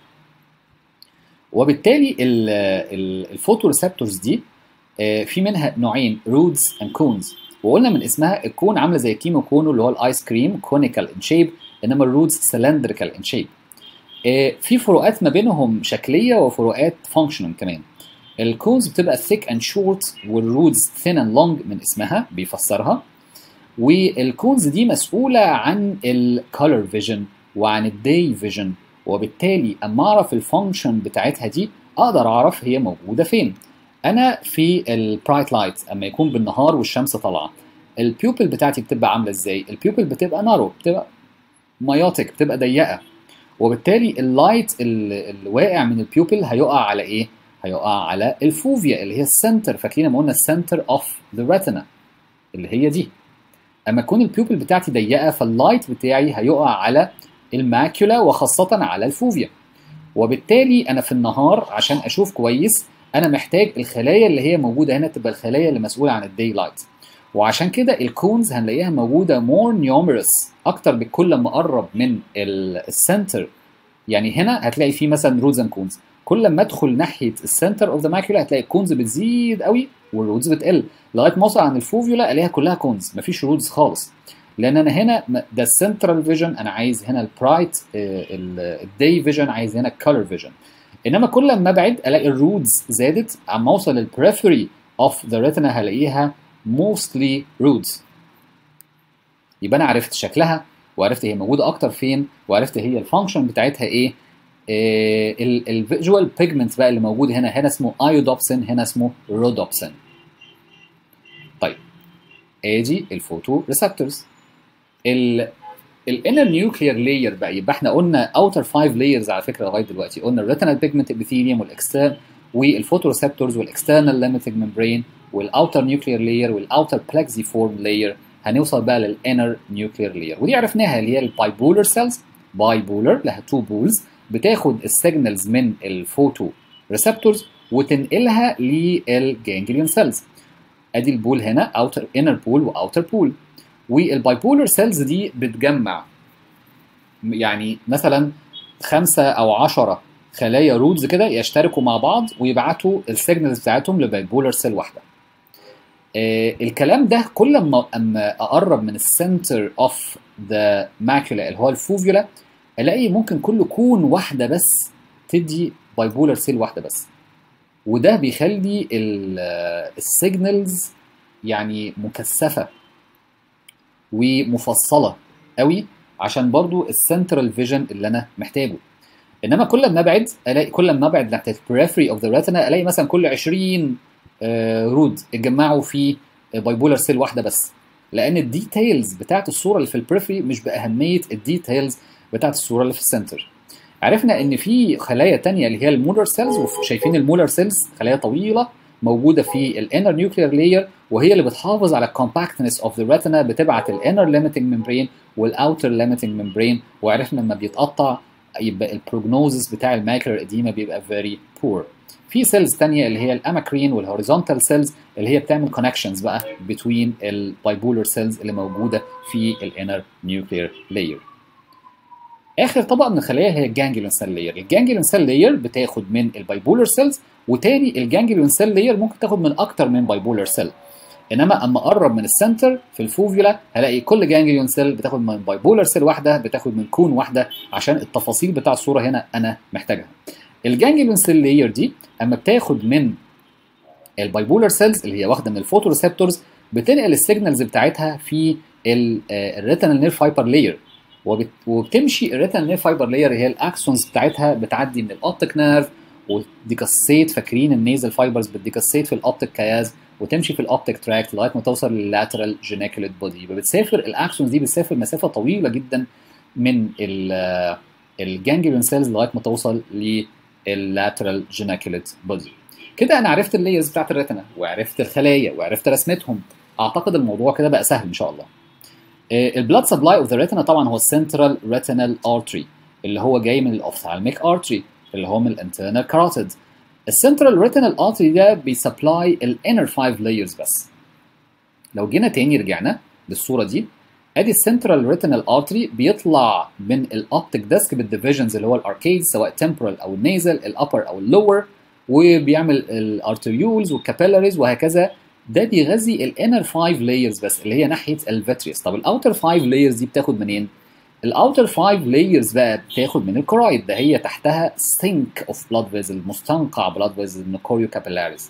وبالتالي الفوتو ريسبتورز دي في منها نوعين رودز اند كونز وقلنا من اسمها الكون عامله زي كيمو كونو اللي هو الايس كريم كونيكال ان شيب انما الرودز سلندريكال ان شيب في فروقات ما بينهم شكليه وفروقات فانكشنال كمان الكونز بتبقى thick and short والرودز thin and long من اسمها بيفسرها والكونز دي مسؤولة عن الكولر فيجن وعن الداي فيجن وبالتالي اما اعرف الفانكشن بتاعتها دي اقدر اعرف هي موجودة فين انا في البرايت لايت اما يكون بالنهار والشمس طالعة البيوبل بتاعتي بتبقى عاملة ازاي البيوبل بتبقى نارو بتبقى مايوتك بتبقى ضيقة وبالتالي اللايت اللي واقع من البيوبل هيقع على ايه هيقع على الفوفيا اللي هي السنتر فاكرين لما قلنا السنتر اوف ذا ريتنا اللي هي دي اما تكون البيوبل بتاعتي ضيقه فاللايت بتاعي هيقع على الماكيولا وخاصه على الفوفيا وبالتالي انا في النهار عشان اشوف كويس انا محتاج الخلايا اللي هي موجوده هنا تبقى الخلايا اللي مسؤوله عن الداي لايت وعشان كده الكونز هنلاقيها موجوده مور نيوميرس اكتر بكل ما قرب من السنتر يعني هنا هتلاقي في مثلا رودز اند كونز كل ما ادخل ناحيه السنتر اوف ذا ماكيولا هتلاقي الكونز بتزيد قوي والرودز بتقل لغايه ما اوصل عند الفوفيولا الاقيها كلها كونز مفيش رودز خالص لان انا هنا ده السنترال فيجن انا عايز هنا البرايت الداي فيجن عايز هنا الكالر فيجن انما كل ما ابعد الاقي الرودز زادت اما اوصل للبريفري اوف ذا ريتنا هلاقيها موستلي رودز يبقى انا عرفت شكلها وعرفت هي موجوده اكتر فين وعرفت هي الفانكشن بتاعتها ايه الفيجوال بيجمنت بقى اللي موجود هنا هنا اسمه ايودوبسين هنا اسمه رودوبسين طيب ادي الفوتو ريسبتورز الانر نيوكليير لاير بقى يبقى احنا قلنا اوتر 5 لايرز على فكره لغايه دلوقتي قلنا الريتينال بيجمنت ابيثيليوم والاكسترن والفوتو ريسبتورز والاكسترنال ليميتنج ممبرين والاوتر نيوكليير لاير والاوتر بلاكسي فورم لاير هنوصل بقى للانر نيوكليير لاير ودي عرفناها اللي هي الباي بولر سيلز باي بولر لها تو بولز بتاخد السيجنالز من الفوتو ريسبتورز وتنقلها للجانجليون سيلز ادي البول هنا اوتر انر بول واوتر بول والبايبولر سيلز دي بتجمع يعني مثلا خمسة او عشرة خلايا رودز كده يشتركوا مع بعض ويبعتوا السيجنالز بتاعتهم لبايبولر سيل واحده آه الكلام ده كل ما اما اقرب من السنتر اوف ذا ماكولا اللي هو الفوفيولا الاقي ممكن كل كون واحده بس تدي بايبولر سيل واحده بس وده بيخلي السيجنالز يعني مكثفه ومفصله قوي عشان برضو السنترال فيجن اللي انا محتاجه انما كل ما ابعد الاقي كل ما ابعد ناحيه البريفري اوف ذا ريتنا الاقي مثلا كل 20 رود اتجمعوا في بايبولر سيل واحده بس لان الديتيلز بتاعت الصوره اللي في البريفري مش باهميه الديتيلز بتاعت الصوره اللي في السنتر عرفنا ان في خلايا تانية اللي هي المولر سيلز وشايفين المولر سيلز خلايا طويله موجوده في الانر نيوكلير لاير وهي اللي بتحافظ على الكومباكتنس اوف ذا ريتنا بتبعت الانر ليميتنج ممبرين والاوتر ليميتنج ممبرين وعرفنا لما بيتقطع يبقى البروجنوزس بتاع الماكلر القديمه بيبقى فيري بور في سيلز تانية اللي هي الاماكرين والهوريزونتال سيلز اللي هي بتعمل كونكشنز بقى بين البايبولر سيلز اللي موجوده في الانر نيوكلير لاير اخر طبقه من الخلايا هي الجانجليون سيل لاير الجانجليون سيل لاير بتاخد من البايبولر سيلز وتاني الجانجليون سيل لاير ممكن تاخد من اكتر من بايبولر سيل انما اما اقرب من السنتر في الفوفيولا هلاقي كل جانجليون سيل بتاخد من بايبولر سيل واحده بتاخد من كون واحده عشان التفاصيل بتاع الصوره هنا انا محتاجها الجانجليون سيل لاير دي اما بتاخد من البايبولر سيلز اللي هي واخده من الفوتوريسبتورز بتنقل السيجنالز بتاعتها في الريتينال نير فايبر لاير وبتمشي الريتينال نير فايبر لاير هي الاكسونز بتاعتها بتعدي من الاوبتيك نيرف وديكاسيت فاكرين النيزل فايبرز بتديكاسيت في الاوبتيك كياز وتمشي في الاوبتيك تراكت لغايه ما توصل لللاترال جينيكوليت بودي فبتسافر الاكسونز دي بتسافر مسافه طويله جدا من الجانجليون سيلز لغايه ما توصل لللاترال جينيكوليت بودي كده انا عرفت اللايرز بتاعت الريتنا وعرفت الخلايا وعرفت رسمتهم اعتقد الموضوع كده بقى سهل ان شاء الله البلاد سبلاي اوف ذا ريتنا طبعا هو السنترال ريتينال ارتري اللي هو جاي من الاوفثالميك ارتري اللي هو من الانترنال كاروتيد السنترال ريتينال ارتري ده بيسبلاي الانر 5 لايرز بس لو جينا تاني رجعنا للصوره دي ادي السنترال ريتينال ارتري بيطلع من الاوبتيك ديسك بالديفيجنز اللي هو الاركيد سواء تمبرال او النيزل الابر او اللور وبيعمل الارتريولز والكابيلاريز وهكذا ده بيغذي الانر 5 لايرز بس اللي هي ناحيه الفيتريوس طب الاوتر 5 لايرز دي بتاخد منين الاوتر 5 لايرز بقى بتاخد من الكورايد ده هي تحتها سينك اوف بلاد فيزل مستنقع بلاد فيزل من الكوريو كابيلاريز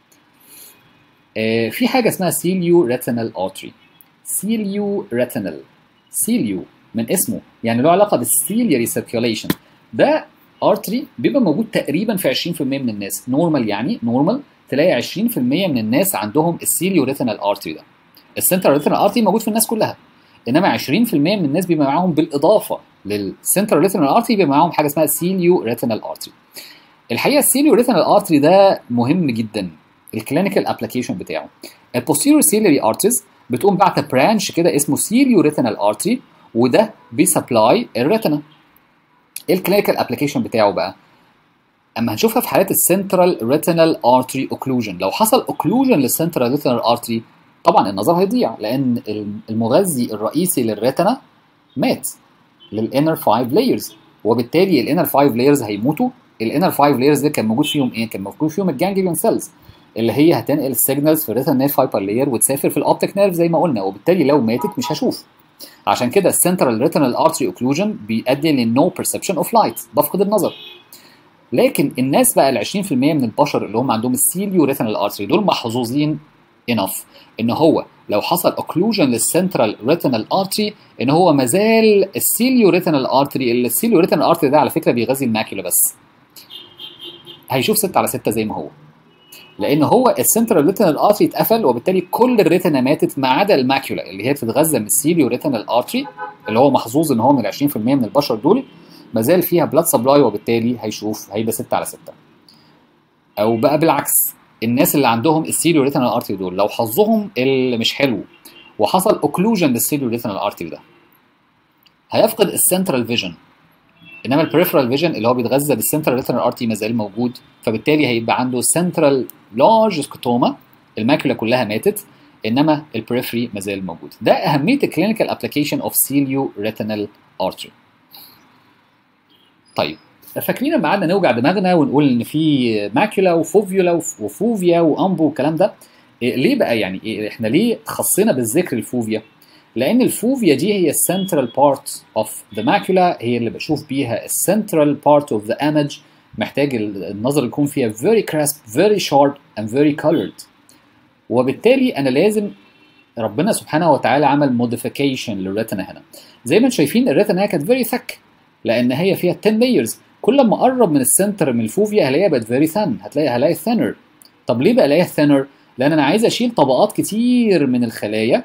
آه في حاجه اسمها سيليو ريتينال ارتري سيليو ريتينال سيليو من اسمه يعني له علاقه بالسيلياري سيركيوليشن ده ارتري بيبقى موجود تقريبا في 20% من الناس نورمال يعني نورمال تلاقي 20% من الناس عندهم السيليو ريتينال ارتري ده السنترال ريتينال ارتري موجود في الناس كلها انما 20% من الناس بيبقى معاهم بالاضافه للسنترال ريتينال ارتري بيبقى معاهم حاجه اسمها سيليو ريتينال ارتري الحقيقه السيليو ريتينال ارتري ده مهم جدا الكلينيكال ابلكيشن بتاعه البوستيريور سيلياري ارتريز بتقوم بعت برانش كده اسمه سيليو ريتينال ارتري وده بيسبلاي الريتنا ايه الكلينيكال ابلكيشن بتاعه بقى اما هنشوفها في حالات السنترال ريتينال ارتري اوكلوجن لو حصل اوكلوجن للسنترال ريتينال ارتري طبعا النظر هيضيع لان المغذي الرئيسي للريتنا مات للانر 5 لايرز وبالتالي الانر 5 لايرز هيموتوا الانر 5 لايرز ده كان موجود فيهم ايه كان موجود فيهم الجانجليون سيلز اللي هي هتنقل السيجنالز في الريتنا نير فايبر لاير وتسافر في الاوبتيك نيرف زي ما قلنا وبالتالي لو ماتت مش هشوف عشان كده السنترال ريتينال ارتري اوكلوجن بيؤدي لنو بيرسبشن اوف لايت بفقد النظر لكن الناس بقى ال 20% من البشر اللي هم عندهم السيليو ريتينال ارتري دول محظوظين انف ان هو لو حصل اوكلوجن للسنترال ريتينال ارتري ان هو مازال السيليو ريتينال ارتري اللي السيليو ريتينال ارتري ده على فكره بيغذي الماكيولا بس هيشوف 6 على 6 زي ما هو لان هو السنترال ريتينال ارتري اتقفل وبالتالي كل الريتنا ماتت ما عدا الماكيولا اللي هي بتتغذى من السيليو ريتينال ارتري اللي هو محظوظ ان هو من ال 20% من البشر دول ما زال فيها بلاد سبلاي وبالتالي هيشوف هيبقى 6 على 6 او بقى بالعكس الناس اللي عندهم السيليو ريتينال ارتري دول لو حظهم اللي مش حلو وحصل اوكلوجن للسيليو ريتينال ارتري ده هيفقد السنترال فيجن انما البريفرال فيجن اللي هو بيتغذى بالسنترال ريتينال ارتري ما زال موجود فبالتالي هيبقى عنده سنترال لارج سكوتوما الماكولا كلها ماتت انما البريفري ما زال موجود ده اهميه الكلينيكال ابلكيشن اوف سيليو ريتينال ارتري طيب فاكرين لما قعدنا نوجع دماغنا ونقول ان في ماكولا وفوفيولا وفوفيا وامبو والكلام ده إيه ليه بقى يعني إيه احنا ليه خصينا بالذكر الفوفيا لان الفوفيا دي هي السنترال بارت اوف ذا ماكولا هي اللي بشوف بيها السنترال بارت اوف ذا ايمج محتاج النظر يكون فيها very crisp very sharp and very colored وبالتالي انا لازم ربنا سبحانه وتعالى عمل موديفيكيشن للريتنا هنا زي ما انتم شايفين الريتنا هنا كانت very thick لان هي فيها 10 layers كل ما اقرب من السنتر من الفوفيا هلاقيها بقت very thin هتلاقي هلاقي thinner طب ليه بقى الاقيها thinner لان انا عايز اشيل طبقات كتير من الخلايا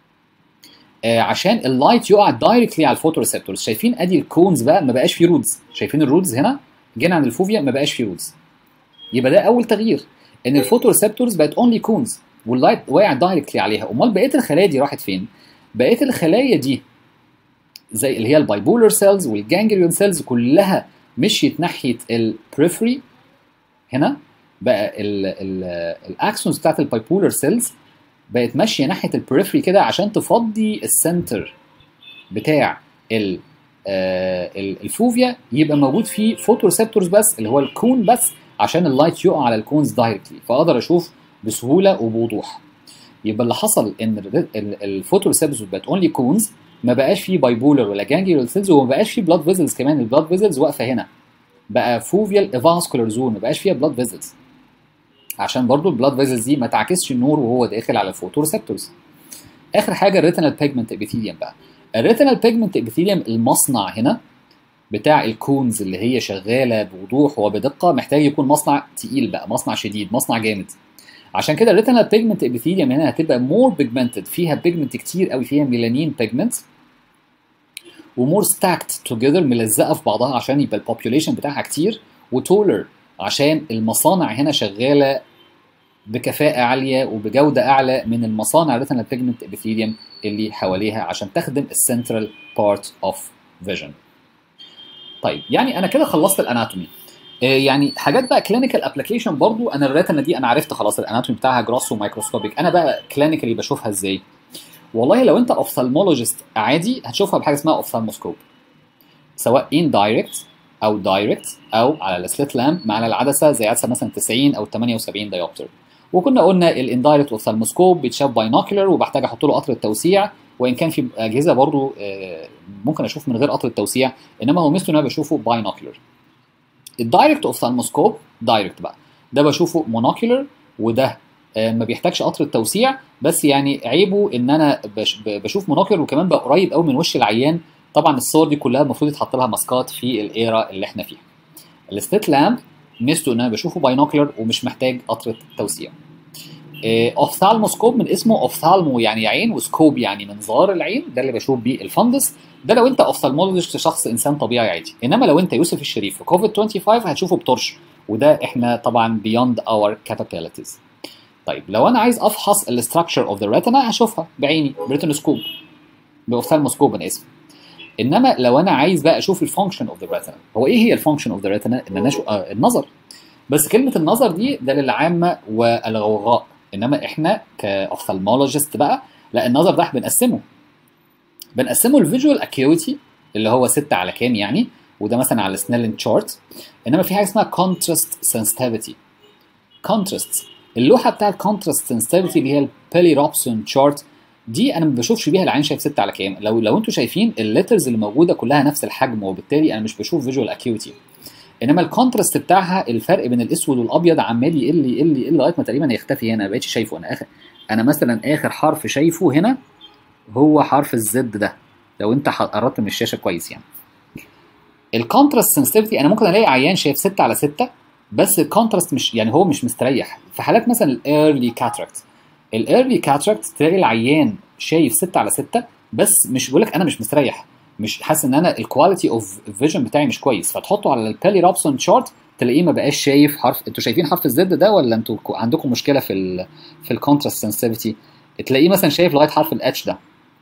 آه عشان اللايت يقع دايركتلي على الفوتوريسبتورز شايفين ادي الكونز بقى ما بقاش فيه رودز شايفين الرودز هنا جينا عند الفوفيا ما بقاش فيه رودز يبقى ده اول تغيير ان الفوتوريسبتورز بقت اونلي كونز واللايت واقع دايركتلي عليها امال بقيه الخلايا دي راحت فين بقيه الخلايا دي زي اللي هي البايبولر سيلز والجانجليون سيلز كلها مشيت ناحيه البريفري هنا بقى الاكسونز بتاعت البايبولر سيلز بقت ماشيه ناحيه البريفري كده عشان تفضي السنتر بتاع ال الفوفيا يبقى موجود فيه فوتوريسبتورز بس اللي هو الكون بس عشان اللايت يقع على الكونز دايركتلي فاقدر اشوف بسهوله وبوضوح يبقى اللي حصل ان الفوتوريسبتورز بقت اونلي كونز ما بقاش فيه بايبولر ولا جانجليول سيلز وما بقاش فيه بلاد فيزلز كمان البلاد فيزلز واقفه هنا بقى فوفيال افاسكولار زون ما بقاش فيها بلاد فيزلز عشان برضو البلاد فيزلز دي ما تعكسش النور وهو داخل على الفوتوريسبتورز اخر حاجه الريتينال بيجمنت ابيثيليوم بقى الريتينال بيجمنت ابيثيليوم المصنع هنا بتاع الكونز اللي هي شغاله بوضوح وبدقه محتاج يكون مصنع تقيل بقى مصنع شديد مصنع جامد عشان كده الريتينال بيجمنت ابيثيليوم هنا هتبقى مور بيجمنتد فيها بيجمنت كتير قوي فيها ميلانين بيجمنت ومور ستاكت توجذر ملزقه في بعضها عشان يبقى البوبيوليشن بتاعها كتير وتولر عشان المصانع هنا شغاله بكفاءه عاليه وبجوده اعلى من المصانع الريتينال بيجمنت ابيثيليوم اللي حواليها عشان تخدم السنترال بارت اوف فيجن طيب يعني انا كده خلصت الاناتومي يعني حاجات بقى كلينيكال ابلكيشن برضو انا الريتنا دي انا عرفت خلاص الاناتومي بتاعها جراس ومايكروسكوبيك انا بقى كلينيكالي بشوفها ازاي والله لو انت اوفثالمولوجيست عادي هتشوفها بحاجه اسمها اوفثالموسكوب سواء ان دايركت او دايركت او على السليت لامب مع العدسه زي عدسه مثلا 90 او 78 دايوبتر وكنا قلنا الاندايركت اوفثالموسكوب بيتشاف باينوكيولر وبحتاج احط له قطر التوسيع وان كان في اجهزه برضو ممكن اشوف من غير قطر التوسيع انما هو ميزته ان انا بشوفه باينوكيولر الدايركت اوفثالموسكوب دايركت بقى ده بشوفه مونوكيولر وده ما بيحتاجش قطر التوسيع بس يعني عيبه ان انا بشوف مونوكيولر وكمان بقى قريب قوي من وش العيان طبعا الصور دي كلها المفروض يتحط لها ماسكات في الايرا اللي احنا فيها الستيت لامب ميزته ان انا بشوفه باينوكيولر ومش محتاج قطر التوسيع اوفثالموسكوب من اسمه اوفثالمو يعني عين وسكوب يعني منظار العين ده اللي بشوف بيه الفندس ده لو انت اوفثالمولوجيست شخص انسان طبيعي عادي انما لو انت يوسف الشريف في كوفيد 25 هتشوفه بطرش وده احنا طبعا بيوند اور capabilities طيب لو انا عايز افحص الاستراكشر اوف ذا ريتنا هشوفها بعيني بريتنوسكوب باوفثالموسكوب انا اسف انما لو انا عايز بقى اشوف الفانكشن اوف ذا ريتنا هو ايه هي الفانكشن اوف ذا ريتنا ان انا آه النظر بس كلمه النظر دي ده للعامه والغوغاء انما احنا كاوفثالمولوجيست بقى لا النظر ده بنقسمه بنقسمه الفيجوال اكيوتي اللي هو 6 على كام يعني وده مثلا على سنيلن تشارت انما في حاجه اسمها كونتراست سنسيتيفيتي كونتراست اللوحه بتاع الكونتراست سنسيتيفيتي اللي هي البيليروبسون تشارت دي انا ما بشوفش بيها العين شايف 6 على كام لو لو انتم شايفين الليترز اللي موجوده كلها نفس الحجم وبالتالي انا مش بشوف فيجوال اكيوتي انما الكونتراست بتاعها الفرق بين الاسود والابيض عمال يقل يقل يقل لغايه ما تقريبا يختفي هنا ما بقتش شايفه انا اخر انا مثلا اخر حرف شايفه هنا هو حرف الزد ده لو انت قربت من الشاشه كويس يعني الكونتراست سنسيتيفيتي انا ممكن الاقي عيان شايف 6 على 6 بس الكونتراست مش يعني هو مش مستريح في حالات مثلا الايرلي كاتراكت الايرلي كاتراكت تلاقي العيان شايف 6 على 6 بس مش بقول لك انا مش مستريح مش حاسس ان انا الكواليتي اوف فيجن بتاعي مش كويس فتحطه على البيلي روبسون تشارت تلاقيه ما بقاش شايف حرف انتوا شايفين حرف الزد ده ولا انتوا عندكم مشكله في ال في الكونتراست سنسيتيفيتي تلاقيه مثلا شايف لغايه حرف الاتش ده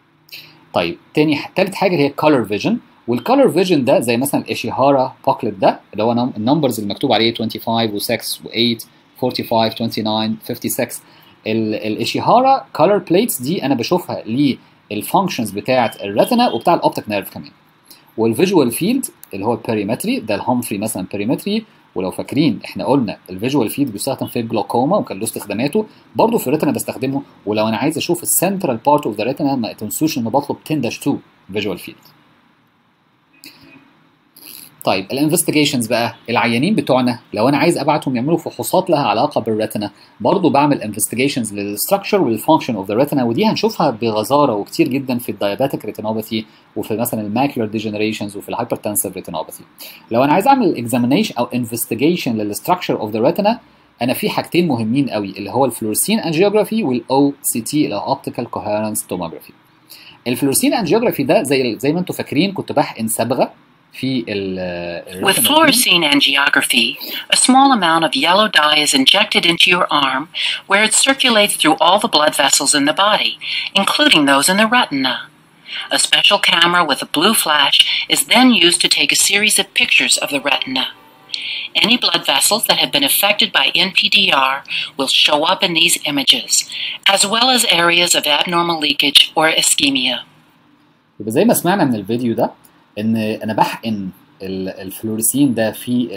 طيب تاني تالت حاجه اللي هي كولر فيجن والكولر فيجن ده زي مثلا الاشيهارا بوكلت ده اللي هو النمبرز اللي مكتوب عليه 25 و6 و8 45 29 56 الاشيهارا كولر بليتس دي انا بشوفها للفانكشنز بتاعه الريتنا وبتاع الاوبتيك نيرف كمان والفيجوال فيلد اللي هو البيريمتري ده الهامفري مثلا بيريمتري ولو فاكرين احنا قلنا الفيجوال فيلد بيستخدم في الجلوكوما وكان له استخداماته برضه في الريتنا بستخدمه ولو انا عايز اشوف السنترال بارت اوف ذا ريتنا ما تنسوش ان بطلب 10 2 فيجوال فيلد طيب الانفستيجيشنز بقى العيانين بتوعنا لو انا عايز ابعتهم يعملوا فحوصات لها علاقه بالريتنا برضه بعمل انفستيجيشنز للستراكشر والفانكشن اوف ذا ريتنا ودي هنشوفها بغزاره وكتير جدا في الدايابيتك ريتينوباثي وفي مثلا الماكيولار ديجنريشنز وفي الهايبرتنسيف ريتينوباثي لو انا عايز اعمل اكزامينيشن او انفستيجيشن للستراكشر اوف ذا ريتنا انا في حاجتين مهمين قوي اللي هو الفلورسين انجيوجرافي والاو سي تي اللي هو اوبتيكال كوهيرنس توموجرافي الفلورسين انجيوجرافي ده زي زي ما انتم فاكرين كنت بحقن صبغه في ال
With fluorescein angiography, a small amount of yellow dye is injected into your arm where it circulates through all the blood vessels in the body, including those in the retina. A special camera with a blue flash is then used to take a series of pictures of the retina. Any blood vessels that have been affected by NPDR will show up in these images, as well as areas of abnormal leakage or ischemia.
يبقى زي ما سمعنا من الفيديو ده ان انا بحقن الفلوريسين ده في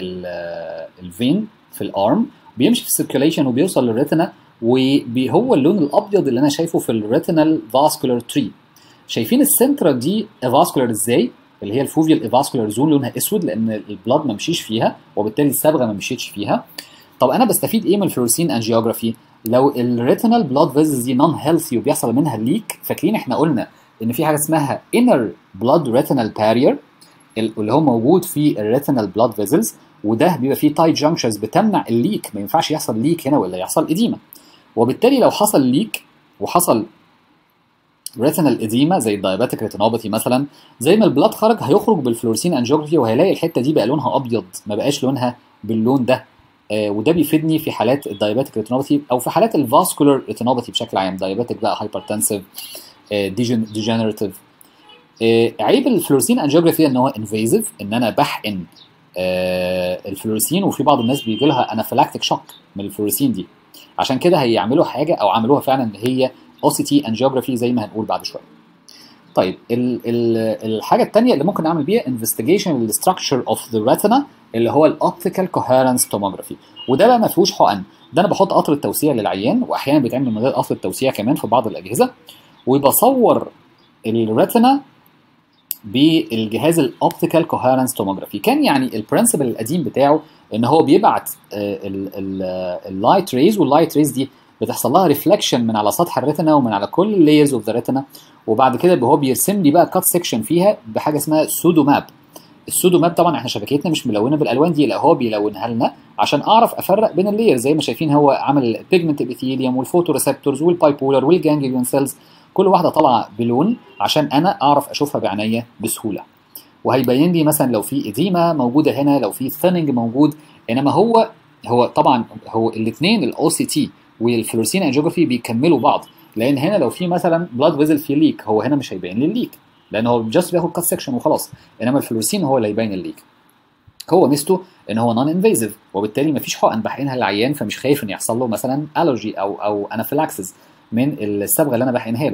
الفين في الارم بيمشي في السيركيوليشن وبيوصل للريتنا وهو اللون الابيض اللي انا شايفه في الريتينال فاسكولار تري شايفين السنترا دي افاسكولار ازاي اللي هي الفوفيال افاسكولار زون لونها اسود لان البلاد ما مشيش فيها وبالتالي الصبغه ما مشيتش فيها طب انا بستفيد ايه من الفلوريسين انجيوجرافي لو الريتينال بلاد فيزلز دي نون هيلثي وبيحصل منها ليك فاكرين احنا قلنا ان في حاجه اسمها inner blood retinal barrier اللي هو موجود في الريتينال بلاد فيزلز وده بيبقى فيه تايت جانكشنز بتمنع الليك ما ينفعش يحصل ليك هنا ولا يحصل اديمه وبالتالي لو حصل ليك وحصل ريتينال اديما زي الدايابيتك ريتينوباثي مثلا زي ما البلاد خرج هيخرج بالفلورسين انجيوجرافي وهيلاقي الحته دي بقى لونها ابيض ما بقاش لونها باللون ده آه وده بيفيدني في حالات الدايابيتك ريتينوباثي او في حالات الفاسكولار ريتينوباثي بشكل عام دايابيتك بقى هايبرتنسيف ديجنريتيف عيب الفلورسين انجيوجرافي ان هو انفيزيف ان انا بحقن آه الفلورسين وفي بعض الناس بيجي لها انافيلاكتيك شوك من الفلورسين دي عشان كده هيعملوا حاجه او عملوها فعلا اللي هي او سي تي انجيوجرافي زي ما هنقول بعد شويه طيب ال ال الحاجه الثانيه اللي ممكن نعمل بيها انفستيجيشن للستراكشر اوف ذا ريتنا اللي هو الاوبتيكال كوهيرنس توموجرافي وده بقى ما فيهوش حقن ده انا بحط قطر التوسيع للعيان واحيانا بيتعمل من غير قطر التوسيع كمان في بعض الاجهزه وبصور الريتنا بالجهاز الاوبتيكال كوهيرنس توموجرافي كان يعني البرنسبل القديم بتاعه ان هو بيبعت اللايت ريز واللايت ريز دي بتحصل لها ريفلكشن من على سطح الريتنا ومن على كل اللايرز اوف ذا ريتنا وبعد كده هو بيرسم لي بقى كات سيكشن فيها بحاجه اسمها سودو ماب السودو ماب طبعا احنا شبكتنا مش ملونه بالالوان دي لا هو بيلونها لنا عشان اعرف افرق بين اللاير زي ما شايفين هو عمل البيجمنت ابيثيليوم والفوتو ريسبتورز والبايبولر والجانجليون سيلز كل واحده طالعه بلون عشان انا اعرف اشوفها بعينيا بسهوله وهيبين لي مثلا لو في اديما موجوده هنا لو في ثيننج موجود انما هو هو طبعا هو الاثنين الاو سي تي والفلورسين انجيوجرافي بيكملوا بعض لان هنا لو في مثلا بلاد فيزل في ليك هو هنا مش هيبين لي الليك لان هو جاست بياخد كات سكشن وخلاص انما الفلورسين هو اللي هيبين الليك هو ميزته ان هو نون انفيزيف وبالتالي مفيش حقن بحقنها للعيان فمش خايف ان يحصل له مثلا الرجي او او انافيلاكسس من الصبغه اللي انا بحقنها له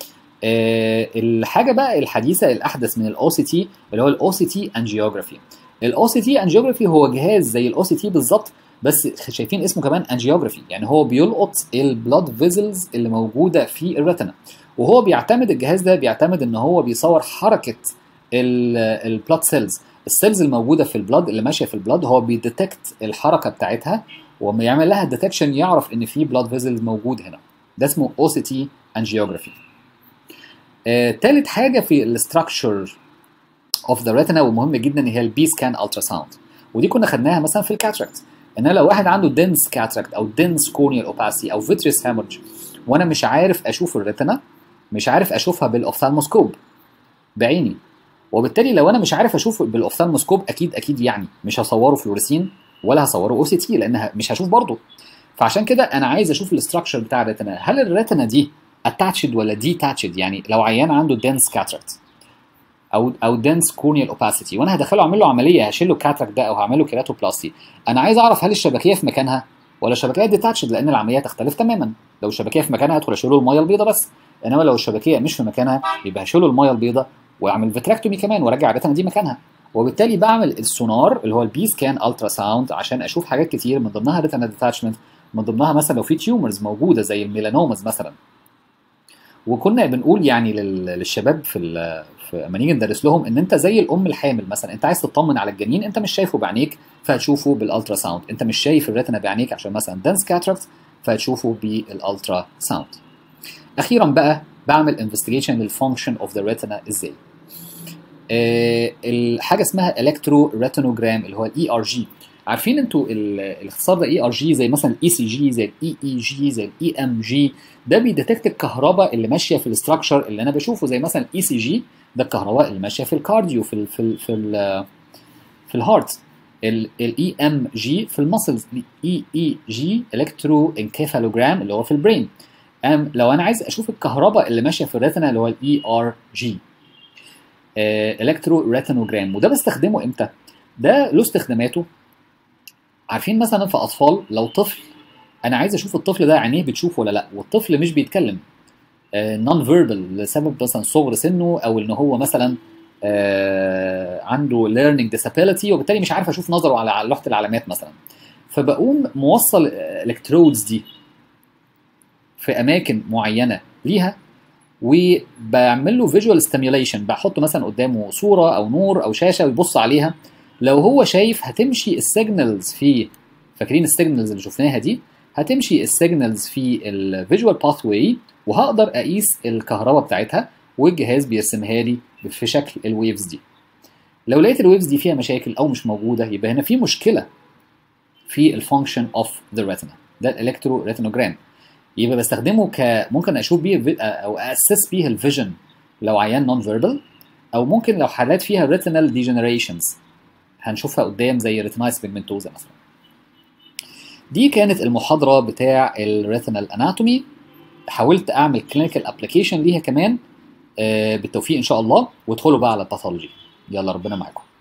أه الحاجه بقى الحديثه الاحدث من الاو سي تي اللي هو الاو سي تي انجيوجرافي الاو سي تي انجيوجرافي هو جهاز زي الاو سي تي بالظبط بس شايفين اسمه كمان انجيوجرافي يعني هو بيلقط البلاد فيزلز اللي موجوده في الريتنا وهو بيعتمد الجهاز ده بيعتمد ان هو بيصور حركه البلاد سيلز السيلز الموجوده في البلاد اللي ماشيه في البلاد هو بيديتكت الحركه بتاعتها وما يعمل لها ديتكشن يعرف ان في بلاد فيزلز موجود هنا ده اسمه او سي تي انجيوجرافي تالت حاجه في الاستراكشر اوف ذا ريتنا ومهم جدا هي البي سكان الترا ساوند ودي كنا خدناها مثلا في الكاتراكت ان لو واحد عنده دنس كاتراكت او دنس كورنيال اوباسي او فيتريس هامرج وانا مش عارف اشوف الريتنا مش عارف اشوفها بالاوفثالموسكوب بعيني وبالتالي لو انا مش عارف اشوف بالاوفثالموسكوب اكيد اكيد يعني مش هصوره فلوريسين ولا هصوره او سي تي لان مش هشوف برضه فعشان كده انا عايز اشوف الاستراكشر بتاع الريتنا هل الريتنا دي اتاتشد ولا ديتاتشد يعني لو عيان عنده دنس كاتراكت او او دنس كورنيال اوباسيتي وانا هدخله اعمل له عمليه هشيل له الكاتراكت ده او هعمل له كيراتوبلاستي انا عايز اعرف هل الشبكيه في مكانها ولا الشبكيه ديتاتشد لان العمليه تختلف تماما لو الشبكيه في مكانها ادخل اشيل له الميه البيضاء بس انما لو الشبكيه مش في مكانها يبقى هشيل له الميه البيضاء واعمل فيتراكتومي كمان وارجع الريتنا دي مكانها وبالتالي بعمل السونار اللي هو البي سكان الترا ساوند عشان اشوف حاجات كتير من ضمنها ريتنا ديتاتشمنت من ضمنها مثلا لو في تيومرز موجوده زي الميلانومز مثلا وكنا بنقول يعني لل- للشباب في ال- في اما نيجي ندرس لهم ان انت زي الام الحامل مثلا انت عايز تطمن على الجنين انت مش شايفه بعينيك فهتشوفه بالالترا ساوند انت مش شايف الريتنا بعينيك عشان مثلا دنس كاتراكت فهتشوفه بالالترا ساوند اخيرا بقى بعمل انفستيجيشن للفانكشن اوف ذا ريتنا ازاي آه، الحاجه اسمها الكترو ريتينوجرام اللي هو الاي ار جي عارفين انتوا ال- الاختصار ده اي ار جي زي مثلا الاي سي جي زي الاي اي جي زي الاي ام جي ده بيديتكت الكهرباء اللي ماشيه في الاستراكشر اللي انا بشوفه زي مثلا الاي سي جي ده الكهرباء اللي ماشيه في الكارديو في ال في ال في ال في الهارت الاي ام جي في المسلز الاي اي جي الكترو انكيفالوجرام اللي هو في البرين ام لو انا عايز اشوف الكهرباء اللي ماشيه في الريتنا اللي هو الاي ار جي الكترو ريتينوجرام وده بستخدمه امتى؟ ده له استخداماته عارفين مثلا في اطفال لو طفل انا عايز اشوف الطفل ده عينيه بتشوف ولا لا والطفل مش بيتكلم نون فيربال لسبب مثلا صغر سنه او ان هو مثلا آه، عنده learning disability وبالتالي مش عارف اشوف نظره على على لوحه العلامات مثلا فبقوم موصل الكترودز دي في اماكن معينه ليها وبعمل له فيجوال ستيميوليشن بحط مثلا قدامه صوره او نور او شاشه ويبص عليها لو هو شايف هتمشي السيجنالز في فاكرين السيجنالز اللي شفناها دي هتمشي السيجنالز في الفيجوال باث واي وهقدر اقيس الكهرباء بتاعتها والجهاز بيرسمها لي في شكل الويفز دي لو لقيت الويفز دي فيها مشاكل او مش موجوده يبقى هنا في مشكله في الفانكشن اوف ذا ريتنا ده الالكترو ريتينوجرام يبقى بستخدمه ك ممكن اشوف بيه في- او اسس بيه الفيجن لو عيان نون فيربال او ممكن لو حالات فيها ريتينال ديجنريشنز هنشوفها قدام زي ريتينايز بيجمنتوزا مثلا دي كانت المحاضره بتاع الريتينال اناتومي حاولت اعمل كلينيكال ابلكيشن ليها كمان آه، بالتوفيق ان شاء الله وادخلوا بقى على الباثولوجي يلا ربنا معاكم